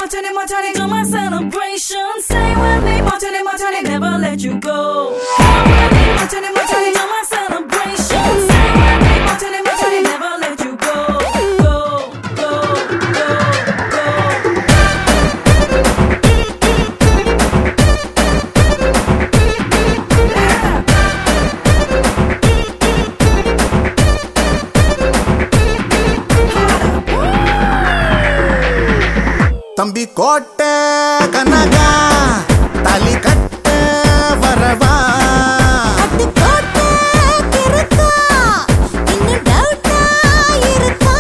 Martini, Martini, to my celebration. Stay with me, Martini, Martini, never let you go. Come with me, Martini, Martini, to my celebration. Stay with me, Martini, Martini, never let you go. Go, go, go, go. தம்பி கோட்டை கனகா தாலி கட்ட வரவா அது கோட்டை கிறுக்கா, இன்னும் டவுட்டா இருக்கா?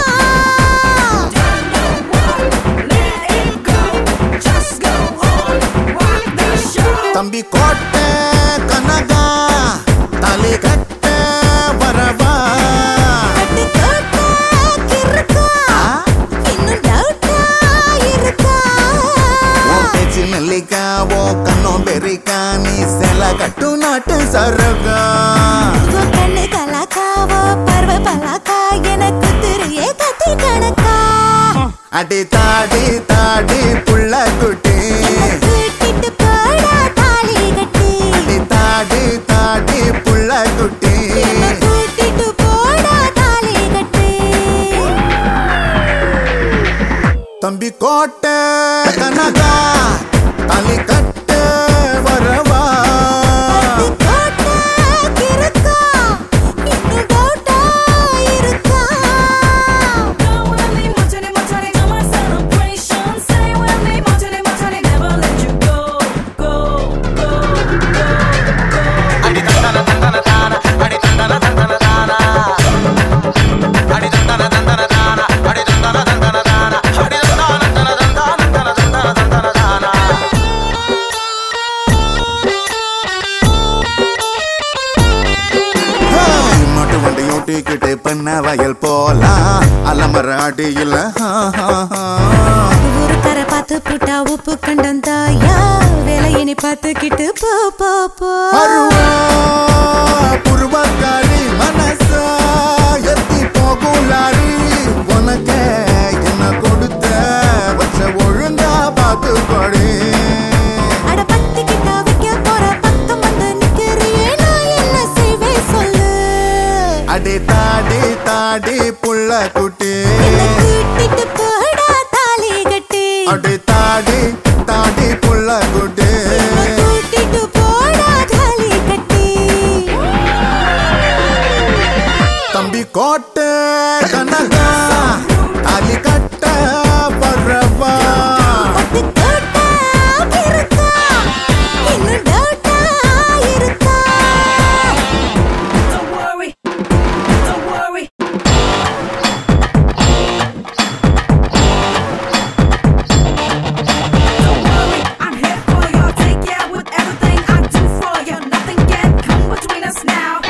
Let it go, just go on, rock the show. தம்பி கோட்டை கனகா தாலி கட்ட வரவா அது கோட்டை கிறுக்கா, இன்னும் டவுட்டா இருக்கா? உன் பேச்சு நெல்லிக்கா ஓ கண்ணம் பெரிக்கா நீ செல கட்டு நாட்டு சரகா உன் கண்ணு கலாக்காவோ, பருவ பலாக்கா, எனக்கு திரியே கத்தி கணக்கா. அடி தாடி தாடி புள்ள குட்டி என்னை கூட்டிட்டு போடா தாலி கட்டி. அடி தாடி தாடி புள்ள குட்டி என்னை கூட்டிட்டு போடா தாலி கட்டி. தம்பி கோட்டை கனகா தாலி கட்ட வரவா அது கோட்டை கிறுக்கா, இன்னும் டவுட்டா இருக்கா? Go with me, Martini, Martini, to my celebration. Stay with me, Martini, Martini, never let you go. Go, go, go, go. Hey, மாட்டு வண்டி ஓட்டிக்கிட்டு பண்ண வயல் போலாம் அலமர அடியில் ஒரு கரை பார்த்து புட்டா உப்பு கண்டம் தாயா வேலையினி பார்த்துக்கிட்டு போ போ போ அருவா புருவக்காரி மனச எத்தி போகும் லாரி உனக்கு என்ன கொடுத்த வச்ச ஒழுங்கா பார்த்து படி அட பத்து கிட்ட வைக்க போற பக்கம் வந்து நிக்கிறியே நான் என்ன செய்வேன் சொல்லு அடி தாடி தாடி புள்ள குட்டி என்னை கூட்டிட்டு போடா தாலி கட்டி அடி தாடி தாடி புள்ள குட்டி என்னை கூட்டிட்டு போடா தாலி கட்டி தம்பி கோட்டை கனகா தாலி கட்ட வரவா அது கோட்டை கிறுக்கா, இன்னும் டவுட்டா இருக்கா Don't worry, don't worry. Don't worry, I'm here for you. I'll take you out with everything I do for you. Nothing can come between us now.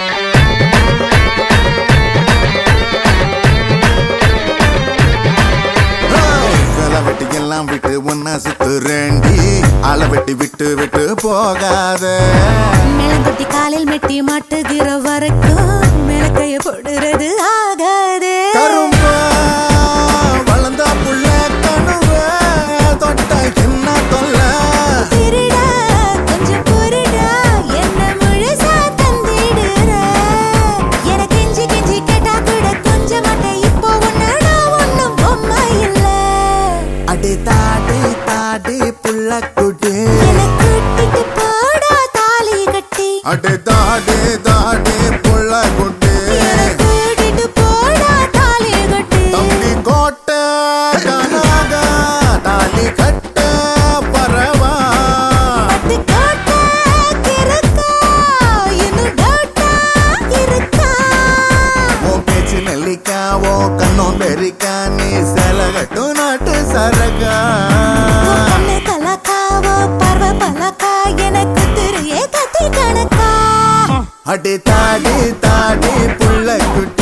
வேலை வெட்டி எல்லாம் விட்டு ஒன்னா சுத்துறேண்டி ஆளை வெட்டி விட்டு விட்டு போகாத மேலங்கொட்டி காலில் மெட்டி மாட்டுகிற வரைக்கும் மேலக்கைய போடுறது ஆகாது கரும்பா வளர்ந்த புள்ள கணுவ தொட்ட என்ன தொல்ல திருடா கொஞ்சம் பொருடா என்ன முழுசா தந்திடுற எனக்கு கெஞ்சி கெஞ்சி கேட்டா கூட கொஞ்சம் மாட்டேன் இப்போ ஒன்னு நான் ஒன்னும் பொம்மை இல்ல அடி தாடி தாடி புள்ள குட்டி என்னை கூட்டிட்டு போடா தாலி கட்டி அடி தாடி தாடி புள்ள குட்டி என்னை கூட்டிட்டு போடா தாலி கட்டி தம்பி கோட்டை கனகா தாலி கட்ட பரவா அது கோட்டை கிறுக்கா, இன்னும் டவுட்டா இருக்கா? உன் பேச்சு நெல்லிக்கா ஓ கண்ணம் பெரிக்கா நீ செல கட்டு நாட்டு சரகா உன் கண்ணு கலாக்காவோ, பார்வை பலாக்கா, எனக்கு திரியே கத்தி கணக்கா அடி தாடி தாடி புள்ள குட்டி